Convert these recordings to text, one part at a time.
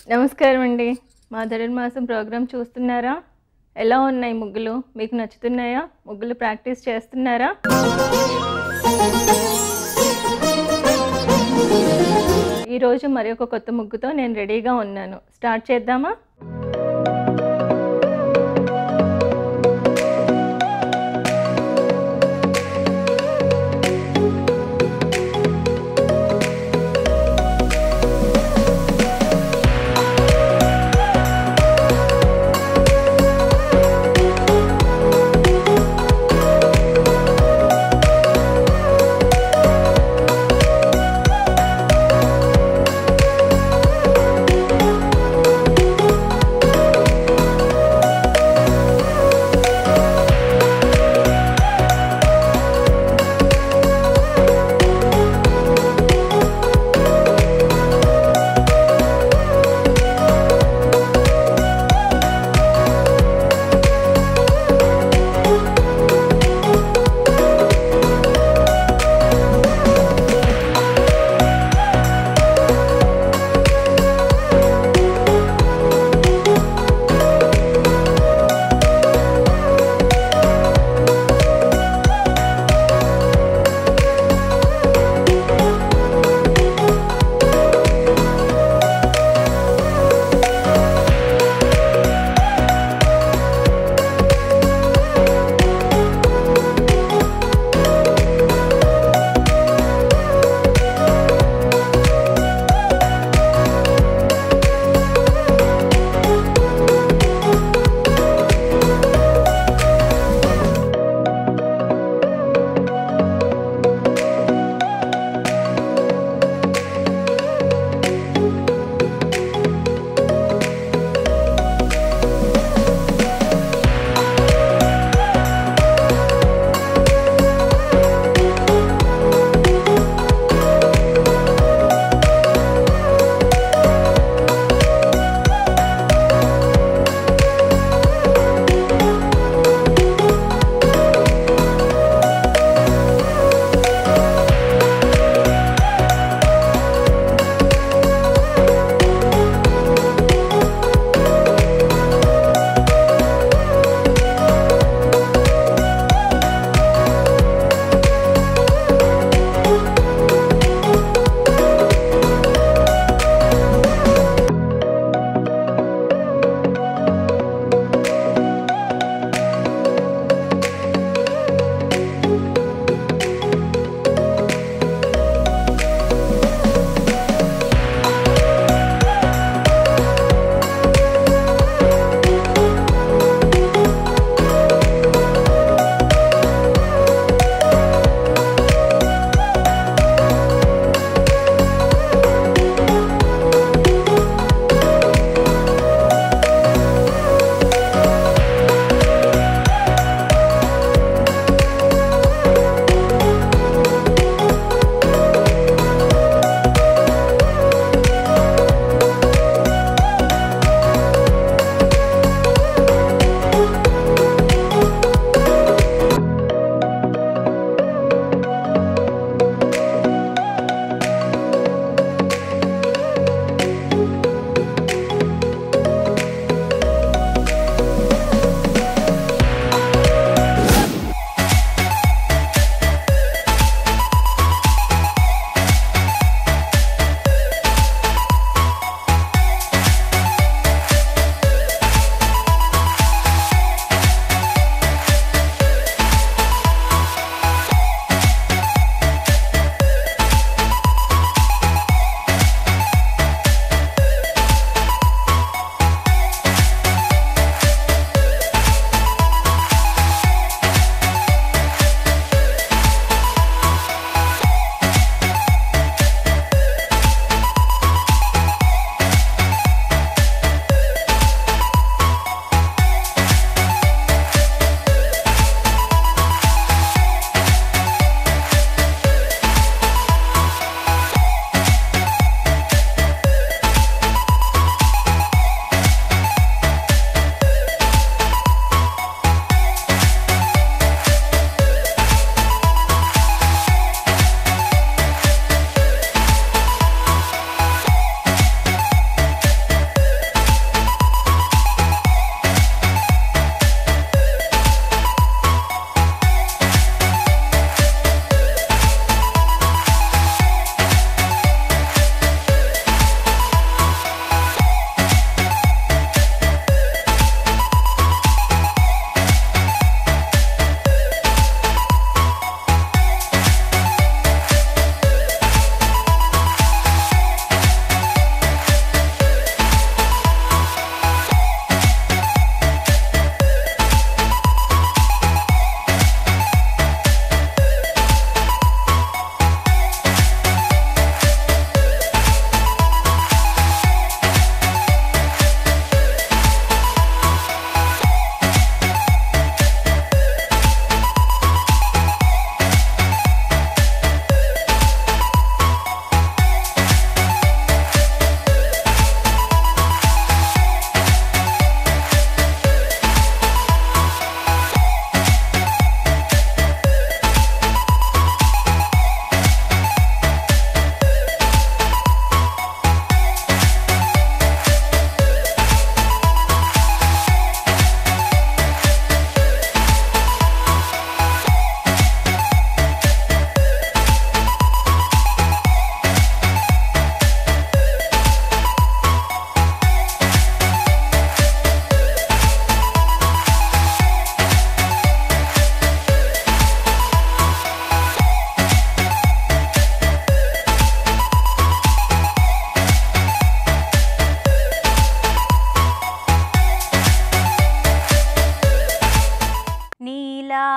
నమస్కారం అండి మా ధనుర్మాసం ప్రోగ్రాం చూస్తున్నారా ఎలా ఉన్నాయి ముగ్గులు మీకు నచ్చుతున్నాయా ముగ్గులు ప్రాక్టీస్ చేస్తున్నారా ఈరోజు మరి ఒక కొత్త ముగ్గుతో నేను రెడీగా ఉన్నాను స్టార్ట్ చేద్దామా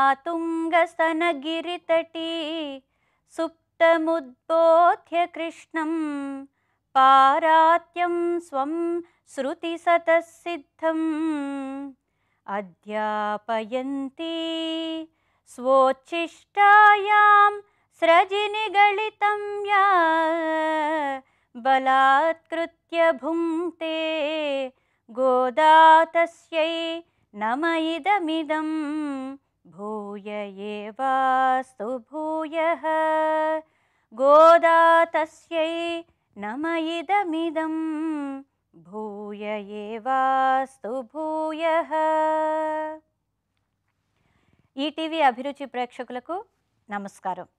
తుంగస్తనగిరితటీ సుప్తముద్బోధ్య కృష్ణం పారాత్యం స్వం శృతిసతసిద్ధం అధ్యాపయంతి స్వోచ్ఛిష్టాయాం స్రజినిగళితం యా బలాత్కృత్య భుంక్తే గోదా తస్యై నమ ఇదమిదం భూయ ఏవాస్తు భూయః గోదా తస్యై నమ ఇదమిదం భూయ ఏవాస్తు భూయః ఈటీవీ అభిరుచి ప్రేక్షకులకు నమస్కారం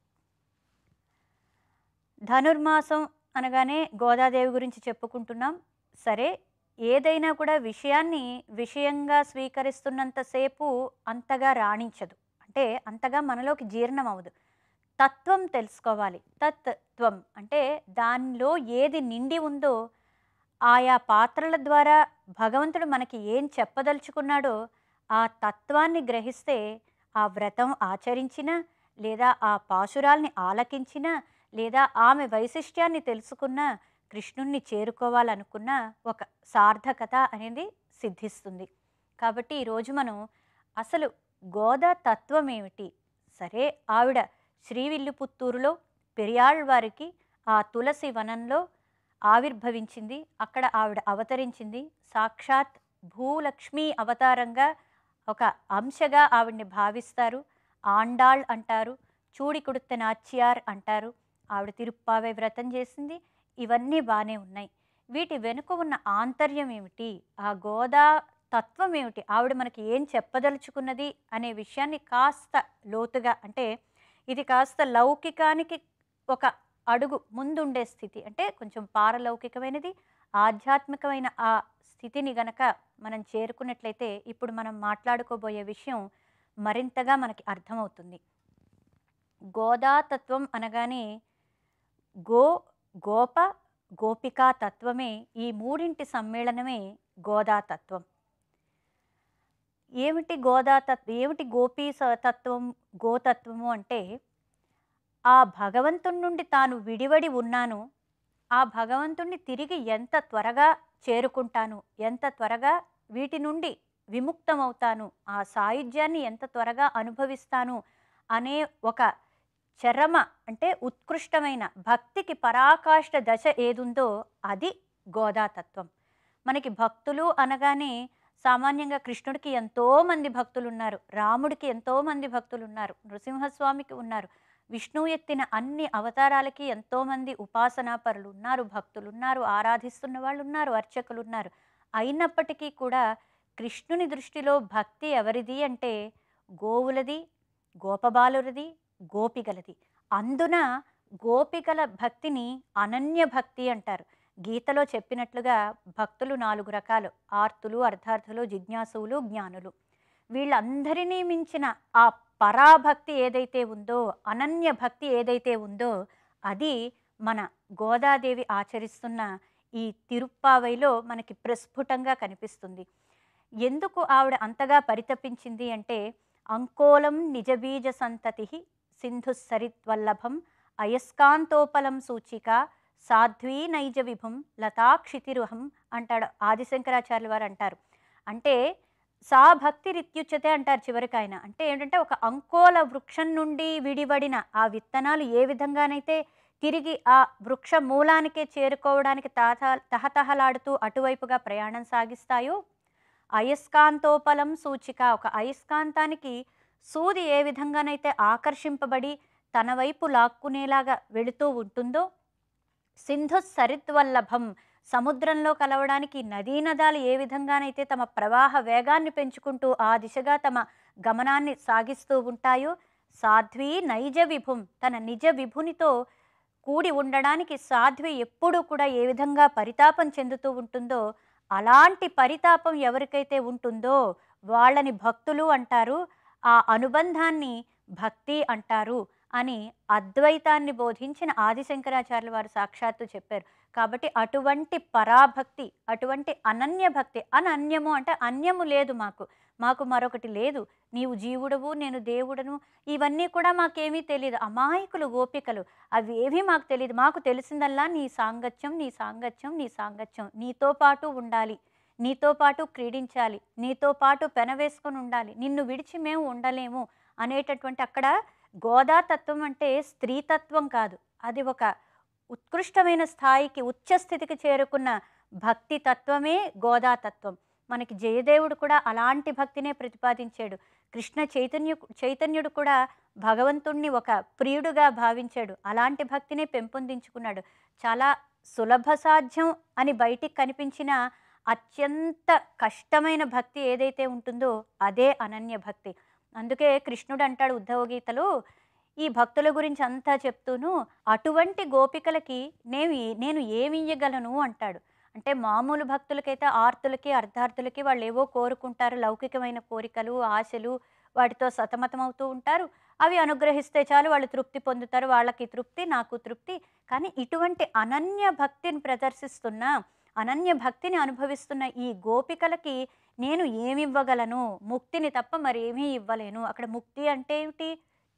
ధనుర్మాసం అనగానే గోదాదేవి గురించి చెప్పుకుంటున్నాం సరే ఏదైనా కూడా విషయాన్ని విషయంగా స్వీకరిస్తున్నంతసేపు అంతగా రాణించదు అంటే అంతగా మనలోకి జీర్ణం అవ్వదు తత్వం తెలుసుకోవాలి తత్ త్వం అంటే దానిలో ఏది నిండి ఉందో ఆయా పాత్రల ద్వారా భగవంతుడు మనకి ఏం చెప్పదలుచుకున్నాడో ఆ తత్వాన్ని గ్రహిస్తే ఆ వ్రతం ఆచరించిన లేదా ఆ పాశురాల్ని ఆలకించిన లేదా ఆమె వైశిష్ట్యాన్ని తెలుసుకున్న కృష్ణుణ్ణి చేరుకోవాలనుకున్న ఒక సార్థకత అనేది సిద్ధిస్తుంది కాబట్టి ఈరోజు మనం అసలు గోదా తత్వం ఏమిటి సరే ఆవిడ శ్రీవిల్లుపుత్తూరులో పెరియాళ్వారికి ఆ తులసి వనంలో ఆవిర్భవించింది అక్కడ ఆవిడ అవతరించింది సాక్షాత్ భూలక్ష్మి అవతారంగా ఒక అంశగా ఆవిడ్ని భావిస్తారు ఆండాళ్ అంటారు చూడి కుడుத்த నాచ్యార్ అంటారు ఆవిడ తిరుప్పావే వ్రతం చేసింది ఇవన్నీ బాగానే ఉన్నాయి వీటి వెనుక ఉన్న ఆంతర్యం ఏమిటి ఆ గోదా తత్వం ఏమిటి ఆవిడ మనకి ఏం చెప్పదలుచుకున్నది అనే విషయాన్ని కాస్త లోతుగా అంటే ఇది కాస్త లౌకికానికి ఒక అడుగు ముందుండే స్థితి అంటే కొంచెం పారలౌకికమైనది ఆధ్యాత్మికమైన ఆ స్థితిని గనక మనం చేరుకున్నట్లయితే ఇప్పుడు మనం మాట్లాడుకోబోయే విషయం మరింతగా మనకి అర్థమవుతుంది గోదాతత్వం అనగానే గో గోప గోపికా తత్వమే ఈ మూడింటి సమ్మేళనమే గోదాతత్వం ఏమిటి గోదాతత్వం ఏమిటి గోపీ స- తత్వం గోతత్వము అంటే ఆ భగవంతుడి నుండి తాను విడివడి ఉన్నాను ఆ భగవంతుణ్ణి తిరిగి ఎంత త్వరగా చేరుకుంటాను ఎంత త్వరగా వీటి నుండి విముక్తమవుతాను ఆ సాయుధ్యాన్ని ఎంత త్వరగా అనుభవిస్తాను అనే ఒక చరమ అంటే ఉత్కృష్టమైన భక్తికి పరాకాష్ట దశ ఏదుందో అది గోదాతత్వం మనకి భక్తులు అనగానే సామాన్యంగా కృష్ణుడికి ఎంతో మంది భక్తులు ఉన్నారు రాముడికి ఎంతో మంది భక్తులు ఉన్నారు నృసింహస్వామికి ఉన్నారు విష్ణువు ఎత్తిన అన్ని అవతారాలకి ఎంతోమంది ఉపాసనాపరులు ఉన్నారు భక్తులు ఉన్నారు ఆరాధిస్తున్న వాళ్ళు ఉన్నారు అర్చకులు ఉన్నారు అయినప్పటికీ కూడా కృష్ణుని దృష్టిలో భక్తి ఎవరిది అంటే గోవులది గోపబాలురది గోపికలది అందున గోపికల భక్తిని అనన్య భక్తి అంటారు గీతలో చెప్పినట్లుగా భక్తులు నాలుగు రకాలు ఆర్తులు అర్థార్థులు జిజ్ఞాసువులు జ్ఞానులు వీళ్ళందరినీ మించిన ఆ పరాభక్తి ఏదైతే ఉందో అనన్య భక్తి ఏదైతే ఉందో అది మన గోదాదేవి ఆచరిస్తున్న ఈ తిరుప్పావైలో మనకి ప్రస్ఫుటంగా కనిపిస్తుంది ఎందుకు ఆవిడ అంతగా పరితపించింది అంటే అంకోలం నిజబీజ సంతతి సింధు సరిత్వల్లభం అయస్కాంతోపలం సూచిక సాధ్వీ నైజ విభం లతాక్షితిరుహం అంటాడు ఆదిశంకరాచార్యుల వారు అంటారు అంటే సా భక్తి రిత్యుచ్యతే అంటారు చివరికి ఆయన అంటే ఏంటంటే ఒక అంకోల వృక్షం నుండి విడివడిన ఆ విత్తనాలు ఏ విధంగానైతే తిరిగి ఆ వృక్ష మూలానికే చేరుకోవడానికి తహ తహతహలాడుతూ అటువైపుగా ప్రయాణం సాగిస్తాయో అయస్కాంతోపలం సూచిక ఒక అయస్కాంతానికి సూది ఏ విధంగానైతే ఆకర్షింపబడి తన వైపు లాక్కునేలాగా వెళుతూ ఉంటుందో సింధు సరిత్వల్లభం సముద్రంలో కలవడానికి నదీ నదాలు ఏ విధంగానైతే తమ ప్రవాహ వేగాన్ని పెంచుకుంటూ ఆ దిశగా తమ గమనాన్ని సాగిస్తూ ఉంటాయో సాధ్వి నైజ విభుం తన నిజ విభునితో కూడి ఉండడానికి సాధ్వి ఎప్పుడూ కూడా ఏ విధంగా పరితాపం చెందుతూ ఉంటుందో అలాంటి పరితాపం ఎవరికైతే ఉంటుందో వాళ్ళని భక్తులు అంటారు ఆ అనుబంధాన్ని భక్తి అంటారు అని అద్వైతాన్ని బోధించిన ఆదిశంకరాచార్యుల వారు సాక్షాత్తు చెప్పారు కాబట్టి అటువంటి పరాభక్తి అటువంటి అనన్య భక్తి అనన్యము అంటే అన్యము లేదు మాకు మాకు మరొకటి లేదు నీవు జీవుడవు నేను దేవుడను ఇవన్నీ కూడా మాకేమీ తెలియదు అమాయకులు గోపికలు అవి ఏమీ మాకు తెలియదు మాకు తెలిసిందల్లా నీ సాంగత్యం నీ సాంగత్యం నీ సాంగత్యం నీతో పాటు ఉండాలి నీతో పాటు క్రీడించాలి నీతో పాటు పెనవేసుకొని ఉండాలి నిన్ను విడిచి మేము ఉండలేము అనేటటువంటి అక్కడ గోదాతత్వం అంటే స్త్రీతత్వం కాదు అది ఒక ఉత్కృష్టమైన స్థాయికి ఉచ్చ స్థితికి చేరుకున్న భక్తి తత్వమే గోదాతత్వం మనకి జయదేవుడు కూడా అలాంటి భక్తినే ప్రతిపాదించాడు కృష్ణ చైతన్యు చైతన్యుడు కూడా భగవంతుణ్ణి ఒక ప్రియుడుగా భావించాడు అలాంటి భక్తినే పెంపొందించుకున్నాడు చాలా సులభ సాధ్యం అని బయటికి కనిపించిన అత్యంత కష్టమైన భక్తి ఏదైతే ఉంటుందో అదే అనన్య భక్తి అందుకే కృష్ణుడు అంటాడు ఉద్ధవ గీతలో ఈ భక్తుల గురించి అంతా చెప్తూను అటువంటి గోపికలకి నేను నేను ఏమి ఇయ్యగలను అంటాడు అంటే మామూలు భక్తులకైతే ఆర్తులకి అర్ధార్థులకి వాళ్ళు ఏవో కోరుకుంటారు లౌకికమైన కోరికలు ఆశలు వాటితో సతమతమవుతూ ఉంటారు అవి అనుగ్రహిస్తే చాలు వాళ్ళు తృప్తి పొందుతారు వాళ్ళకి తృప్తి నాకు తృప్తి కానీ ఇటువంటి అనన్య భక్తిని ప్రదర్శిస్తున్న అనన్య భక్తిని అనుభవిస్తున్న ఈ గోపికలకి నేను ఏమి ఇవ్వగలను ముక్తిని తప్ప మరేమీ ఇవ్వలేను అక్కడ ముక్తి అంటే ఏమిటి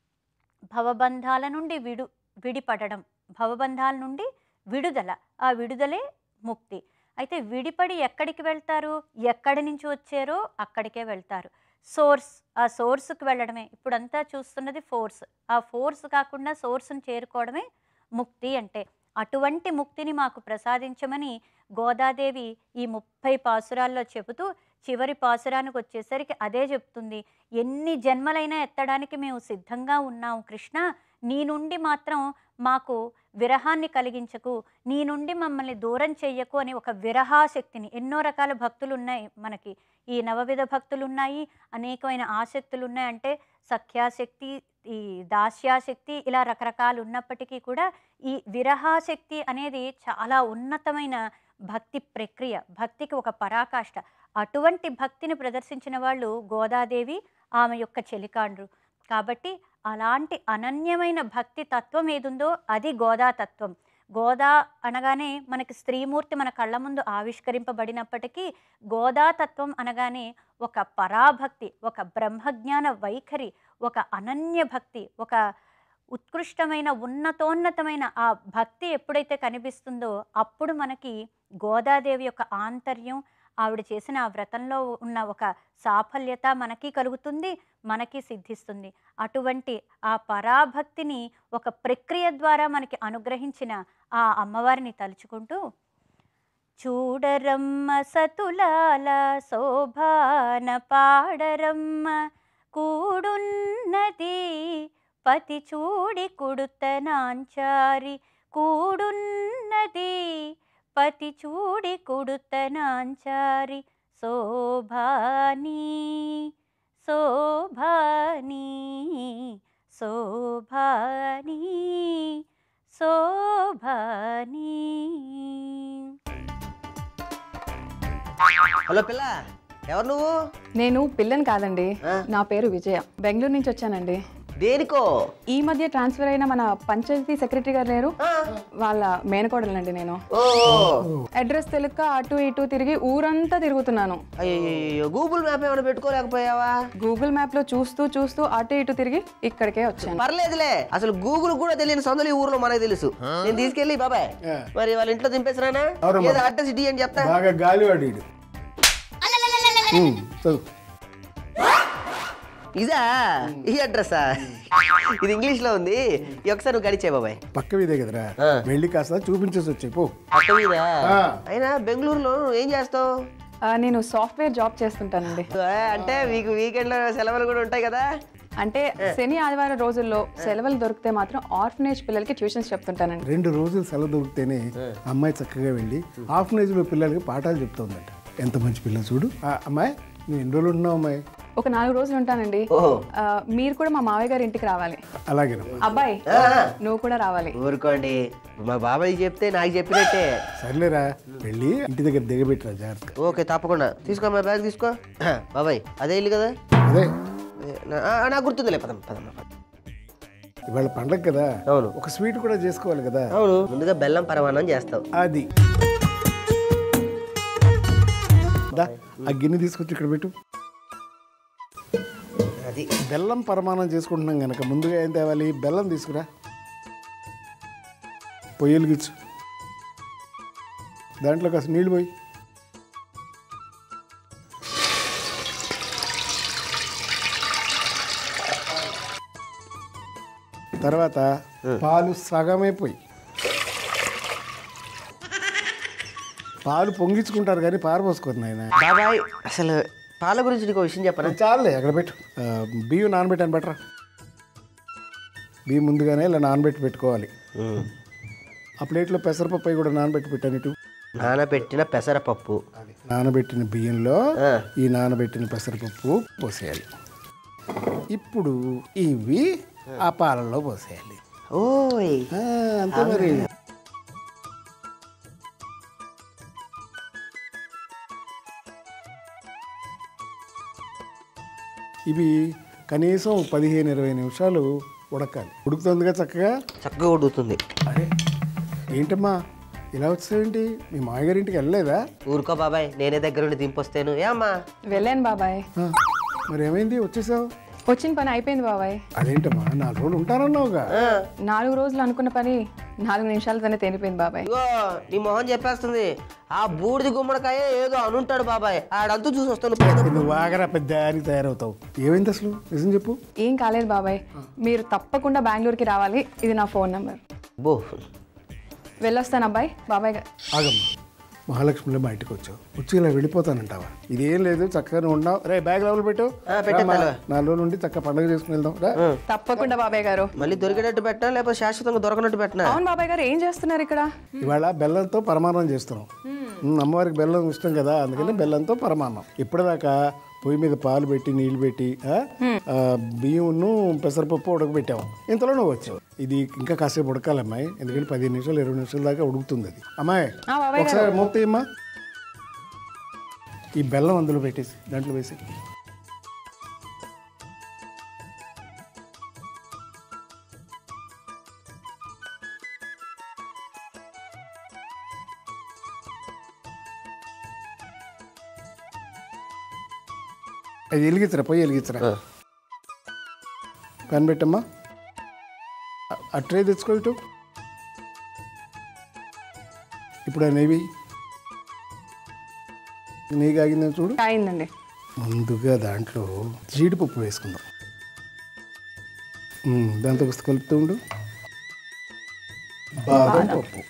భవబంధాల నుండి విడు విడిపడడం భవబంధాల నుండి విడుదల ఆ విడుదలే ముక్తి అయితే విడిపడి ఎక్కడికి వెళ్తారు ఎక్కడి నుంచి వచ్చారో అక్కడికే వెళ్తారు సోర్స్ ఆ సోర్స్కి వెళ్ళడమే ఇప్పుడంతా చూస్తున్నది ఫోర్స్ ఆ ఫోర్స్ కాకుండా సోర్స్ని చేరుకోవడమే ముక్తి అంటే అటువంటి ముక్తిని మాకు ప్రసాదించమని గోదాదేవి ఈ ముప్పై పాసురాల్లో చెబుతూ చివరి పాసురానికి వచ్చేసరికి అదే చెప్తుంది ఎన్ని జన్మలైనా ఎత్తడానికి మేము సిద్ధంగా ఉన్నాం కృష్ణ నీ నుండి మాత్రం మాకు విరహాన్ని కలిగించకు నీ నుండి మమ్మల్ని దూరం చెయ్యకు అని ఒక విరహాశక్తిని ఎన్నో రకాల భక్తులు ఉన్నాయి మనకి ఈ నవవిధ భక్తులు ఉన్నాయి అనేకమైన ఆసక్తులు ఉన్నాయి అంటే సఖ్యాశక్తి ఈ దాస్యాశక్తి ఇలా రకరకాలు ఉన్నప్పటికీ కూడా ఈ విరహాశక్తి అనేది చాలా ఉన్నతమైన భక్తి ప్రక్రియ భక్తికి ఒక పరాకాష్ట అటువంటి భక్తిని ప్రదర్శించిన వాళ్ళు గోదాదేవి ఆమె యొక్క చెలికాండ్రు కాబట్టి అలాంటి అనన్యమైన భక్తి తత్వం ఏదుందో అది గోదా తత్వం గోదా అనగానే మనకి స్త్రీమూర్తి మన కళ్ళ ముందు ఆవిష్కరింపబడినప్పటికీ గోదా తత్వం అనగానే ఒక పరాభక్తి ఒక బ్రహ్మజ్ఞాన వైఖరి ఒక అనన్య భక్తి ఒక ఉత్కృష్టమైన ఉన్నతోన్నతమైన ఆ భక్తి ఎప్పుడైతే కనిపిస్తుందో అప్పుడు మనకి గోదాదేవి యొక్క ఆంతర్యం ఆవిడ చేసిన ఆ వ్రతంలో ఉన్న ఒక సాఫల్యత మనకి కలుగుతుంది మనకి సిద్ధిస్తుంది అటువంటి ఆ పరాభక్తిని ఒక ప్రక్రియ ద్వారా మనకి అనుగ్రహించిన ఆ అమ్మవారిని తలుచుకుంటూ చూడరమ్మ సతులాల శోభాన పాడరమ్మ కూడున్నది పతి చూడి కుడుతనాంచారి కూడున్నది పతి చూడి కుడుతనాంచారి శోభాని శోభాని శోభాని శోభాని హలో పిల్ల ఎవరు నువ్వు నేను పిల్లని కాదండి ఆ? నా పేరు విజయ బెంగళూరు నుంచి వచ్చానండి దేనికో ఈ మధ్య ట్రాన్స్ఫర్ అయిన మన పంచాయతీ సెక్రటరీ గారు లేరు ఆ, వాళ్ళ మేనకోడలండి నేను ఓ అడ్రస్ తెలియక అటు ఇటు తిరిగి ఊరంతా తిరుగుతున్నాను అయ్యో గూగుల్ మ్యాప్ ఏమైనా పెట్టుకోలేకపోయావా గూగుల్ మ్యాప్ లో చూస్తూ చూస్తూ అటు ఇటు తిరిగి ఇక్కడికే వచ్చాను పర్లేదులే అసలు గూగుల్ కూడా తెలియని సందులు ఈ ఊర్లో మనకు తెలుసు నేను తీసుకెళ్ళి బాబాయ్ మరి వాళ్ళ ఇంట్లో దింపేసినానా అవునమ్మా. ఏదో అడ్రస్ ఇటీ అని చెప్తా బాగా గాలివాడు వీడు ఉమ్, చదువు ఇదా ఈ అడ్రస్సా ఇది ఇంగ్లీష్ లో ఉంది ఈ ఒకసారి నువ్వు గడిచే బాబాయ్ పక్క వీదే కదరా ఆ. వెళ్ళి కాస్త చూపించేసి వచ్చాయి పో పక్క మీద ఆ. అయినా బెంగళూరులో నువ్వు ఏం చేస్తావు ఆ, నేను సాఫ్ట్వేర్ జాబ్ చేస్తుంటానండి ఆ, అంటే మీకు వీకెండ్ లో సెలవులు కూడా ఉంటాయి కదా అంటే శని ఆదివారం రోజుల్లో సెలవులు దొరికితే మాత్రం ఆర్ఫనేజ్ పిల్లలకి ట్యూషన్స్ చెప్తుంటానండి రెండు రోజులు సెలవు దొరికితేనే అమ్మాయి చక్కగా వెళ్ళి హాఫ్నేజ్ లో పిల్లలకి పాఠాలు చెప్తుందంట ఎంత మంచి పిల్ల చూడు ఆ, అమ్మాయి నువ్వు ఎన్ని రోజులు ఉంటున్నావు అమ్మాయి ఒక నాలుగు రోజులు ఉంటానండి ఓహో ఆ, మీరు కూడా మా మావయ్య గారి ఇంటికి రావాలి అలాగేనమ్మా అబ్బాయి ఆ. నువ్వు కూడా రావాలి ఊరుకోండి మా బాబాయ్ చెప్తే నాకు చెప్పినట్టే సర్లేరా వెళ్ళి ఇంటి దగ్గర దిగబెట్టరా జాగ్రత్తగా ఓకే తప్పకుండా తీసుకో మా బ్యాగ్ తీసుకో బాబాయ్ అదే ఇల్లు కదా అదే అదే, నా- ఆ, నాకు గుర్తుందిలే పదం పదం పదం. ఇవాళ పండగ కదా అవును. ఒక స్వీట్ కూడా చేసుకోవాలి కదా అవును ముందుగా బెల్లం పరమాన్నం చేస్తావు అది దా, ఆ గిన్నె తీసుకొచ్చి ఇక్కడ పెట్టు అది బెల్లం పరమాణం చేసుకుంటున్నాం కనుక ముందుగా ఏం తేవాలి బెల్లం తీసుకురా పొయ్యి వెలిగించు దాంట్లో కాస్త నీళ్ళు పోయి తర్వాత పాలు సగమే పోయి పాలు పొంగించుకుంటారు కానీ పారపోసుకోరు నాయన బాబాయ్ అసలు పాల గురించి నీకు విషయం చెప్పనా చాలే అక్కడ పెట్టు ఆ, బియ్యం నానబెట్టాను బెటరా బియ్యం ముందుగానే ఇలా నానబెట్టి పెట్టుకోవాలి ఉమ్. ఆ ప్లేట్లో పెసరపప్పు అవి కూడా నానబెట్టి పెట్టాను ఇటు నానబెట్టిన పెసరపప్పు నానబెట్టిన బియ్యంలో ఆ. ఈ నానబెట్టిన పెసరపప్పు పోసేయాలి ఇప్పుడు ఇవి ఆ పాలల్లో పోసేయాలి ఓయ్ ఆ, అంతే మరి ఇవి కనీసం పదిహేను ఇరవై నిమిషాలు ఉడకాలి ఉడుకుతుందిగా చక్కగా చక్కగా ఉడుకుతుంది అరే ఏంటమ్మా ఇలా వచ్చావేంటి మీ మామగారింటికి వెళ్ళలేదా ఊరుకో బాబాయ్ నేనే దగ్గర నుండి దింపొస్తాను ఏ అమ్మా వెళ్ళాను బాబాయ్ ఆ, మరి ఏమైంది వచ్చేసావు వచ్చిన పని అయిపోయింది బాబాయ్ అదేంటమ్మా నాలుగు రోజులు ఉంటానన్నావుగా ఆ, నాలుగు రోజులు అనుకున్న పని నాలుగు నిమిషాలతోనే తేలిపోయింది బాబాయ్ ఇగో నీ మొహం చెప్పేస్తుంది ఆ బూడిది గుమ్మడికాయ ఏదో అనుంటాడు బాబాయ్ ఆడంతా చూసి వస్తాను పద. నువ్వు ఆగరా పెద్ద అని తయారవుతావు ఏమైంది అసలు నిజం చెప్పు ఏం కాలేదు బాబాయ్ మీరు తప్పకుండా బెంగళూరుకి రావాలి ఇది నా ఫోన్ నెంబర్ బో వెళ్ళొస్తాను అబ్బాయి బాబాయ్ గారు ఆగమ్మా మహాలక్ష్మిలో మా ఇంటికి వచ్చావు వచ్చి ఇలా వెళ్ళిపోతానంటావా ఇదేం లేదు చక్కగా నువ్వు ఉన్నావు రే బ్యాగ్ లోపల పెట్టు ఆ, పెట్టేస్తాను. రామ్మా, నాలుగు రోజులు ఉండి చక్కగా పండుగ చేసుకుని వెళ్దాం రా తప్పకుండా బాబాయ్ గారు మళ్ళీ దొరికేటట్టు పెట్టనా లేకపోతే శాశ్వతంగా దొరకనట్టు పెట్టనా అవును బాబాయ్ గారు ఏం చేస్తున్నారు ఇక్కడ ఇవాళ బెల్లంతో పరమాన్నం చేస్తున్నాం ఉమ్, అమ్మవారికి బెల్లం ఇష్టం కదా అందుకని బెల్లంతో పరమాన్నం ఇప్పటిదాకా పొయ్యి మీద పాలు పెట్టి నీళ్లు పెట్టి ఆ, ఆ, బియ్యంను పెసరపప్పు ఉడకబెట్టాము ఇంతలో నువ్వు వచ్చావు ఇది ఇంకా కాసేపు ఉడకాలి అమ్మాయి ఎందుకంటే పదిహేను నిమిషాలు ఇరవై నిమిషాల దాకా ఉడుకుతుంది అది అమ్మాయి ఆ, బాబాయ్ ఒకసారి మూత అమ్మా ఈ బెల్లం అందులో పెట్టేసి దాంట్లో వేసి అది వెలిగించరా పోయి వెలిగించరా ఆ. పెన్ పెట్టమ్మా అ- ఆ ట్రే తెచ్చుకో ఇటు ఇప్పుడు ఆ నెయ్యి నెయ్యి కాగిందని చూడు అయిందండి ముందుగా దాంట్లో జీడిపప్పు వేసుకుందాం ఉమ్, దాంతో కాస్త కలుపుతూ ఉండు బాదం పప్పు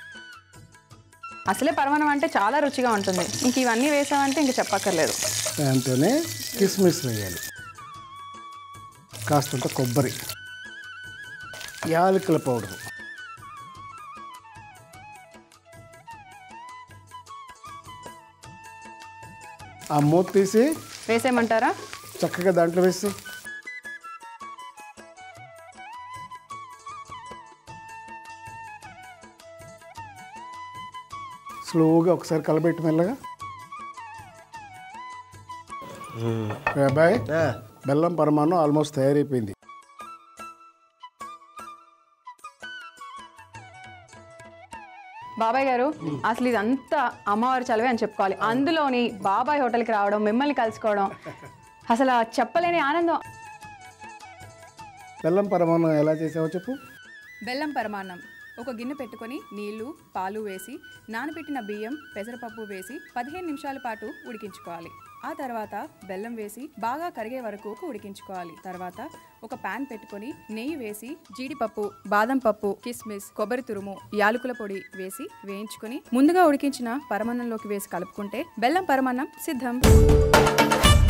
అసలే పరమాణం అంటే చాలా రుచిగా ఉంటుంది ఇంక ఇవన్నీ వేసామంటే ఇంక చెప్పక్కర్లేదు దాంతోనే కిస్మిస్ వేయాలి కాస్తంత కొబ్బరి యాలకుల పౌడర్ ఆ మూత తీసి వేసేయమంటారా చక్కగా దాంట్లో వేసి స్లోగా ఒకసారి కలబెట్టి మెల్లగా ఏ అబ్బాయి ఆ, బెల్లం పరమాణం ఆల్మోస్ట్ తయారైపోయింది బాబాయ్ గారు అసలు ఇదంతా అమ్మవారి చలవే అని చెప్పుకోవాలి అందులోని బాబాయ్ హోటల్కి రావడం మిమ్మల్ని కలుసుకోవడం అసలు ఆ చెప్పలేని ఆనందం బెల్లం పరమాణం ఎలా చేసావో చెప్పు బెల్లం పరమాన్నం ఒక గిన్నె పెట్టుకొని నీళ్లు పాలు వేసి నానబెట్టిన బియ్యం పెసరపప్పు వేసి పదిహేను నిమిషాల పాటు ఉడికించుకోవాలి ఆ తర్వాత బెల్లం వేసి బాగా కరిగే వరకు ఉడికించుకోవాలి తర్వాత ఒక పాన్ పెట్టుకొని నెయ్యి వేసి జీడిపప్పు బాదం పప్పు కిస్మిస్ కొబ్బరి తురుము యాలకుల పొడి వేసి వేయించుకొని ముందుగా ఉడికించిన పరమాన్నంలోకి వేసి కలుపుకుంటే బెల్లం పరమాన్నం సిద్ధం